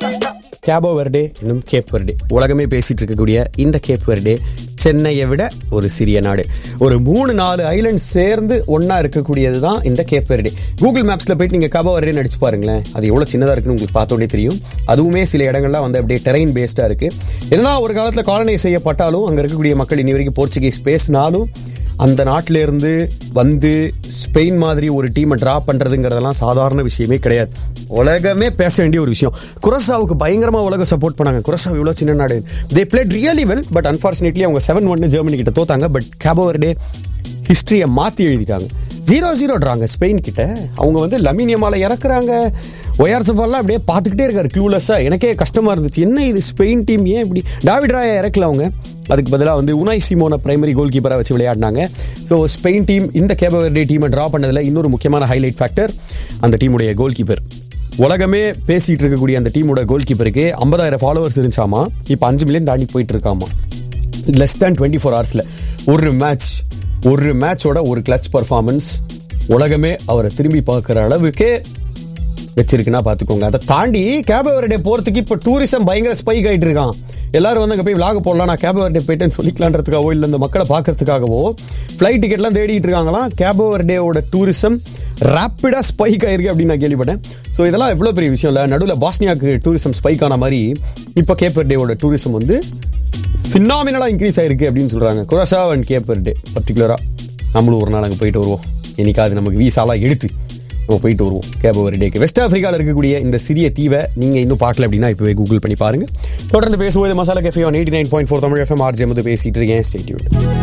கேபோ Verde இன்னும் Cape Verde உலகமே பேசிட்டு இருக்கக்கூடிய இந்த கேப் வெர்டே சென்னையை விட ஒரு சிறிய நாடு ஒரு மூணு நாலு ஐலண்ட் சேர்ந்து ஒண்ணா இருக்கக்கூடியது தான் இந்த கேப் வெர்டே கூகுள் மேப்ஸ்ல போயிட்டு நீங்க கபோ வெர்டே அடிச்சு பாருங்களேன் அது எவ்வளவு சின்னதா இருக்குன்னு உங்களுக்கு பார்த்தோன்னே தெரியும் அதுவுமே சில இடங்கள்லாம் வந்து அப்படியே டெரைன் பேஸ்டா இருக்கு என்னதான் ஒரு காலத்துல காலனைஸ் செய்யப்பட்டாலும் அங்க இருக்கக்கூடிய மக்கள் இனி வரைக்கும் போர்ச்சுகீஸ் பேசினாலும் அந்த நாட்டில இருந்து வந்து ஸ்பெயின் மாதிரி ஒரு டீமை டிரா பண்றதுங்கிறதெல்லாம் சாதாரண விஷயமே கிடையாது உலகமே பேச வேண்டிய ஒரு விஷயம் குரசாவுக்கு பயங்கரமா உலகம் சப்போர்ட் பண்ணாங்க குரசா இவ்வளோ சின்ன நாடு they played really well but unfortunately அவங்க செவன் ஒன்னு ஜெர்மனி கிட்ட தோத்தாங்க பட் கேபோவர்டே ஹிஸ்டரியை மாற்றி எழுதிட்டாங்க ஜீரோ ஜீரோட்றாங்க ஸ்பெயின் கிட்ட அவங்க வந்து லமீனியமால இறக்குறாங்க ஒயார் சபால்லாம் அப்படியே பார்த்துக்கிட்டே இருக்காரு க்ளூலெஸ்ஸாக எனக்கே கஷ்டமா இருந்துச்சு என்ன இது ஸ்பெயின் டீம் ஏன் இப்படி டாவிட் ராயா இறக்கல அவங்க அதுக்கு பதிலாக வந்து உனாய் சிமோனை பிரைமரி கோல் கீப்பராக வச்சு விளையாடினாங்க ஸோ ஸ்பெயின் டீம் இந்த கேபவர்டே டீமை ட்ரா பண்ணதில் இன்னொரு முக்கியமான ஹைலைட் ஃபேக்டர் அந்த டீமுடைய கோல் கீப்பர் உலகமே பேசிட்டு இருக்கக்கூடிய அந்த டீமோட கோல் கீப்பருக்கு ஐம்பதாயிரம் ஃபாலோவர்ஸ் இருந்துச்சாமா இப்போ அஞ்சு மில்லியன் தாண்டி போயிட்டு இருக்காமா லெஸ் தேன் டுவெண்ட்டி ஃபோர் ஹவர்ஸில் ஒரு மேட்ச் ஒரு மேட்சோட ஒரு கிளச் பர்ஃபார்மன்ஸ் உலகமே அவரை திரும்பி பார்க்குற அளவுக்கு வச்சிருக்குன்னா பார்த்துக்கோங்க அதை தாண்டி கேபவர்டே போகிறதுக்கு இப்போ டூரிசம் பயங்கர ஸ்பைக் ஆகிட்டு இருக்கான் எல்லாரும் வந்து அங்கே போய் விலாக போடலாம் நான் கேபவர்டே போயிட்டேன்னு சொல்லிக்கலான்றதுக்காகவோ இல்லை இந்த மக்களை பார்க்கறதுக்காகவோ ஃப்ளைட் டிக்கெட்லாம் தேடிட்டு இருக்காங்களாம் கேபவர்டேவோட டூரிசம் ரேப்பிடாக ஸ்பைக் ஆயிருக்கு அப்படின்னு நான் கேள்விப்பட்டேன் ஸோ இதெல்லாம் எவ்வளோ பெரிய விஷயம் இல்லை நடுவில் பாஸ்னியாக்கு டூரிசம் ஸ்பைக் ஆன மாதிரி இப்போ கேப்பர்டேவோட டூரிசம் வந்து ஃபினாமினலாக இன்க்ரீஸ் ஆயிருக்கு அப்படின்னு சொல்கிறாங்க குரசா அண்ட் கேப்பர் டே பர்டிகுலராக நம்மளும் ஒரு நாள் அங்கே போயிட்டு வருவோம் என்னைக்காவது நமக்கு வீசாலாம் எடுத்து நம்ம போயிட்டு வருவோம் கேப் ஒரு டேக்கு வெஸ்ட் ஆஃப்ரிக்காவில் இருக்கக்கூடிய இந்த சிறிய தீவை நீங்கள் இன்னும் பார்க்கல அப்படின்னா இப்போவே கூகுள் பண்ணி பாருங்க தொடர்ந்து பேசுவோம் masala cafe on eighty nine point four Tamil FM RJ வந்து பேசிட்டு இருக்கேன் ஸ்டேட்யூட்